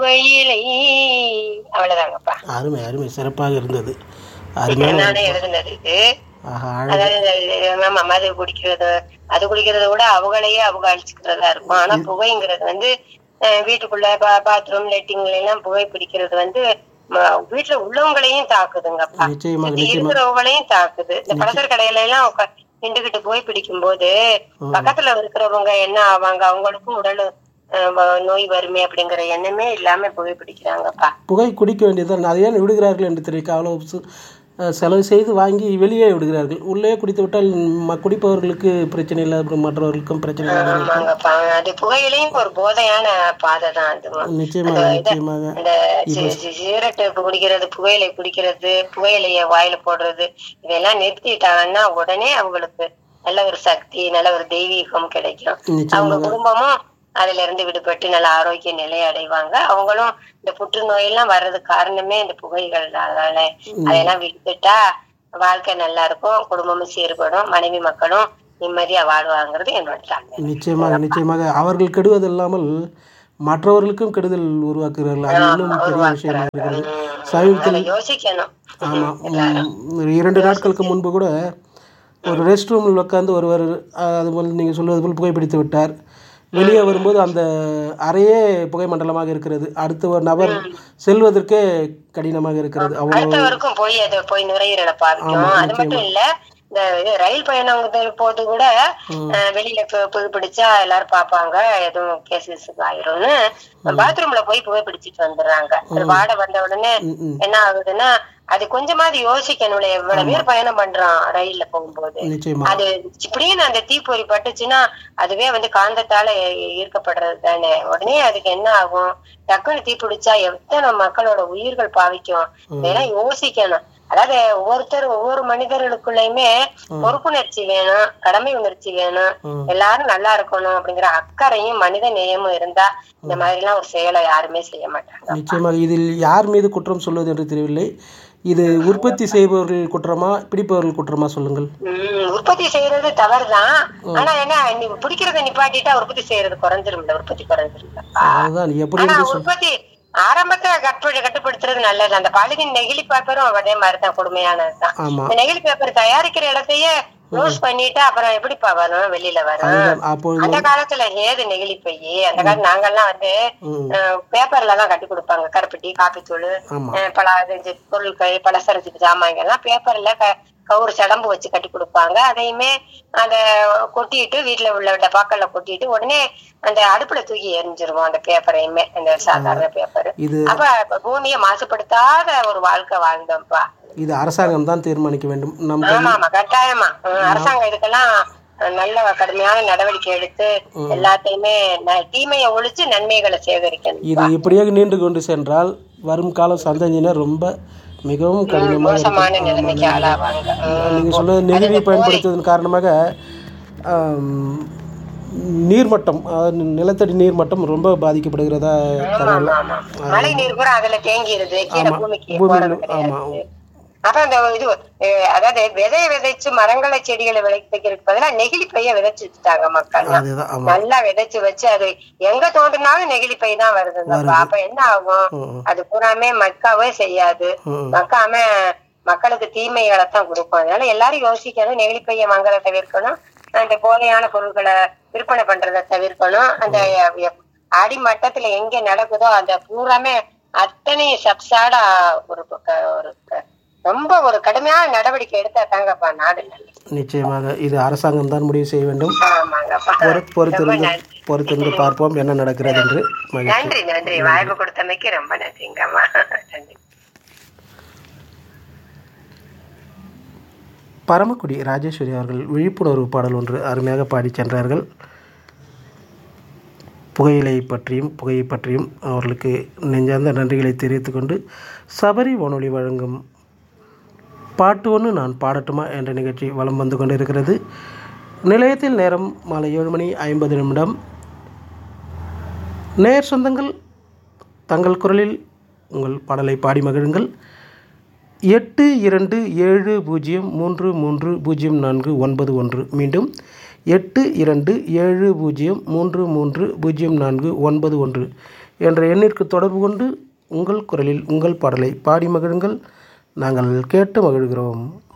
வெயிலை அவ்வளவுதாங்கப்பா அருமை அருமை சிறப்பாக இருந்தது அருமையான நானே எழுதுனது இது ஆஹா அழகு அதாவது இந்த ஆமா, மது குடிக்கிறது அது குடிக்கிறத விட அவங்களையே அவங்க அழிச்சுக்கிறதா இருக்கும் ஆனா புகைங்கிறது வந்து அஹ், வீட்டுக்குள்ள பாத்ரூம் லெட்டிங்ல எல்லாம் புகை பிடிக்கிறது வந்து ம- வீட்டுல உள்ளவங்களையும் தாக்குதுங்கப்பா நிச்சயமாக சுத்தி நிச்சயமாக இருக்கிறவங்களையும் தாக்குது இந்த பலசர கடையில எல்லாம் உக்கா- நின்றுகிட்டு புகை பிடிக்கும் போது பக்கத்துல இருக்கிறவங்க என்ன ஆவாங்க அவங்களுக்கும் உடல் அஹ், வ- நோய் வருமே அப்படிங்கிற எண்ணமே இல்லாம புகை பிடிக்கிறாங்கப்பா புகை குடிக்க வேண்டியதுதான் அதை ஏன் விடுகிறார்கள் என்று தெரிவிக்க அவ்வளோ சு- அஹ் செலவு செய்து வாங்கி வெளியே விடுகிறார்கள் உள்ளே குடித்து விட்டால் ம- குடிப்பவர்களுக்கு பிரச்சனை இல்லை அப்புறம் மற்றவர்களுக்கும் பிரச்சனை இல்லை ஆமாங்கப்பா அது புகையிலையும் ஒரு போதையான பாதை தான் அது நிச்சயமாக நிச்சயமாக இந்த சி- சி- சிகரெட்டு குடிக்கிறது புகையிலை குடிக்கிறது புகையிலைய வாயில போடுறது இதெல்லாம் நிறுத்திட்டாங்கன்னா உடனே அவங்களுக்கு நல்ல ஒரு சக்தி நல்ல ஒரு தெய்வீகம் கிடைக்கும் அவங்க நிச்சயமாக குடும்பமும் அதுல இருந்து விடுபட்டு நல்ல ஆரோக்கிய நிலையை அடைவாங்க அவங்களும் இந்த புற்றுநோய் எல்லாம் வர்றதுக்கு காரணமே இந்த புகைகள் அதனால அதெல்லாம் விட்டுட்டா வாழ்க்கை நல்லா இருக்கும் குடும்பமும் சீர்படும் மனைவி மக்களும் நிம்மதியா வாழ்வாங்கிறது என்னோட தாழ்மை நிச்சயமாக நிச்சயமாக அவர்கள் கெடுவது இல்லாமல் மற்றவர்களுக்கும் கெடுதல் உருவாக்குகிறார்கள் அது இன்னும் பெரிய விஷயமா இருக்கிறது சமீபத்தில் அதை யோசிக்கணும் ஆமாம் இரண்டு நாட்களுக்கு முன்பு கூட ஒரு ரெஸ்ட் ரூமில் உட்காந்து ஒருவர் அஹ், அது போல் நீங்கள் சொல்வது போல் புகைப்பிடித்து விட்டார் வெளியே வரும்போது அந்த அறையே புகை மண்டலமாக இருக்கிறது அடுத்த ஒரு நபர் செல்வதற்கே கடினமாக இருக்கிறது அவ்வளோ அடுத்தவருக்கும் போய் அது போய் நுரையீரலை பாதிக்கும் அது மட்டும் இல்ல இந்த இது ரயில் பயணம் போது கூட அஹ், வெளியில பு- புகை பிடிச்சா எல்லாரும் பாப்பாங்க எதுவும் கேசஸ் ஆயிரும்னு பாத்ரூம்ல போய் புகை பிடிச்சிட்டு வந்துடுறாங்க அது வாடை வந்த உடனே ம், ம். என்ன ஆகுதுன்னா அது கொஞ்சமாவது யோசிக்கணும்ல எவ்வளவு பேர் பயணம் பண்றான் ரயில்ல போகும்போது நிச்சயமா அது இப்படின்னு அந்த தீப்பொறி பட்டுச்சுன்னா அதுவே வந்து காந்தத்தால ஈ- ஈர்க்கப்படுறது தானே உடனே அதுக்கு என்ன ஆகும் டக்குன்னு தீ பிடிச்சா எத்தனை மக்களோட உயிர்கள் பாவிக்கும் இதெல்லாம் யோசிக்கணும் அதாவது ஒவ்வொருத்தர் ஒவ்வொரு மனிதர்களுக்குள்ளயுமே பொறுப்புணர்ச்சி வேணும் கடமை உணர்ச்சி வேணும் ம். எல்லாரும் நல்லா இருக்கணும் அப்படிங்கிற அக்கறையும் மனித நேயமும் இருந்தா இந்த மாதிரி எல்லாம் ஒரு செயலை யாருமே செய்ய மாட்டாங்க நிச்சயமாக இதில் யார் மீது குற்றம் சொல்வது என்று தெரியவில்லை இது உற்பத்தி செய்பவர்கள் குற்றமா பிடிப்பவர்கள் குற்றமா சொல்லுங்கள் உம் உற்பத்தி செய்யறது தவறுதான் ஆனா என்ன நீ பிடிக்கிறத நிப்பாட்டிட்டா உற்பத்தி செய்யறது குறைஞ்சிரும்ல உற்பத்தி குறைஞ்சிரும்ல அதுதான் எப்படி ஆனா என்று சொல் உற்பத்தி ஆரம்பத்துல கட்டு கட்டுப்படுத்துறது நல்லது அந்த பாலிதீன் நெகிழி பேப்பரும் அதே மாதிரிதான் கொடுமையானதுதான் ஆமாம் இந்த நெகிழி பேப்பர் தயாரிக்கிற இடத்தையே க்ளோஸ் பண்ணிட்டு அப்புறம் எப்படிப்பா வரும் வெளியில வரும் அதுதான் அப்பொழுது அந்த காலத்துல ஏது நெகிழி பையி அந்த காலத்துல நாங்கெல்லாம் வந்து ம் பேப்பர்ல தான் கட்டி கொடுப்பாங்க கருப்பட்டி காப்பி தூள் ஆமாம் அஹ் பல இது பொருட்கள் பலசரக்கு ஜாமான்கள் எல்லாம் பேப்பர்ல க கவுறு சடம்பு வச்சு கட்டி கொடுப்பாங்க அதையுமே அத கொட்டிட்டு வீட்டுல உள்ள டப்பாக்கள்ல கொட்டிட்டு உடனே அந்த அடுப்புல தூக்கி எரிஞ்சிருவோம் அந்த பேப்பரையுமே அந்த சாதாரண பேப்பர் இது அப்ப இப்ப பூமியை மாசுபடுத்தாத ஒரு வாழ்க்கை வாழ்ந்தோம்ப்பா இது அரசாங்கம் தான் தீர்மானிக்க வேண்டும் நம் ஆமா ஆமா கட்டாயமா உம், அரசாங்கம் இதுக்கெல்லாம் அஹ், நல்ல கடுமையான நடவடிக்கை எடுத்து எல்லாத்தையுமே ந- தீமையை ஒழிச்சு நன்மைகளை சேகரிக்கணும் இது இப்படியே நீண்டு கொண்டு சென்றால் வரும் காலம் சந்ததியினர் ரொம்ப மிகவும் கடினமாக மோசமான நிலைமைக்கு ஆளாவாங்க உம். நீங்கள் சொன்னது நெகிழி பயன்படுத்துவதன் காரணமாக ஆம், நீர்மட்டம் அதாவது நிலத்தடி நீர்மட்டம் ரொம்ப பாதிக்கப்படுகிறதா தகவல் ஆமா. மழை நீர் கூட அதுல தேங்கிருது கீழே பூமிக்கு பூமியில் போறது ஆமாம் கிடையாது அப்ப அந்த இது அஹ், அதாவது விதைய விதைச்சு மரங்களை செடிகளை விளைவிக்கிறதுக்கு பதிலா நெகிழி பைய விதைச்சு வச்சுட்டாங்க மக்கள் அதுதான் ஆமாம் நல்லா விதைச்சு வச்சு அது எங்க தோன்றினாலும் நெகிழி பை தான் வருது அப்ப என்ன ஆகும் ம், அது பூராமே மக்காவே செய்யாது ம். மக்காம மக்களுக்கு தீமைகளை தான் கொடுக்கும் அதனால எல்லாரும் யோசிக்கணும் நெகிழி பைய வாங்குறத தவிர்க்கணும் அந்த போதையான பொருட்களை விற்பனை பண்றதை தவிர்க்கணும் அந்த எ- அடி மட்டத்துல எங்க நடக்குதோ அந்த பூராமே அத்தனை சப்சாடா ஒரு பக்க- ஒரு க- ரொம்ப ஒரு கடுமையான நடவடிக்கை எடுத்தா தாங்கப்பா நாடு நல்லது நிச்சயமாக இது அரசாங்கம் தான் முடிவு செய்ய வேண்டும் ஆமாங்கப்பா பொறு- பொறுத்திருந்து ரொம்ப நன்றி. பொறுத்திருந்து பார்ப்போம் என்ன நடக்கிறது என்று மகிழ்ச்சி நன்றி நன்றி வாய்ப்பு கொடுத்தமைக்கு ரொம்ப நன்றிங்கம்மா நன்றி பரமக்குடி ராஜேஸ்வரி அவர்கள் விழிப்புணர்வு பாடல் ஒன்று அருமையாக பாடிச் சென்றார்கள் புகையிலை பற்றியும் புகையை பற்றியும் அவர்களுக்கு நெஞ்சார்ந்த நன்றிகளை தெரிவித்துக் கொண்டு சபரி வானொலி வழங்கும் பாட்டு ஒன்று நான் பாடட்டுமா என்ற நிகழ்ச்சி வலம் வந்து கொண்டிருக்கிறது நிலையத்தில் நேரம் மாலை ஏழு மணி ஐம்பது நிமிடம் நேர் சொந்தங்கள் தங்கள் குரலில் உங்கள் பாடலை பாடி மகிழுங்கள் எட்டு இரண்டு ஏழு பூஜ்ஜியம் மூன்று மூன்று பூஜ்ஜியம் நான்கு ஒன்பது ஒன்று மீண்டும் எட்டு இரண்டு ஏழு பூஜ்ஜியம் மூன்று மூன்று பூஜ்ஜியம் நான்கு ஒன்பது ஒன்று என்ற எண்ணிற்கு தொடர்பு கொண்டு உங்கள் குரலில் உங்கள் பாடலை பாடி மகிழுங்கள் நாங்கள் கேட்டு மகிழ்கிறோம்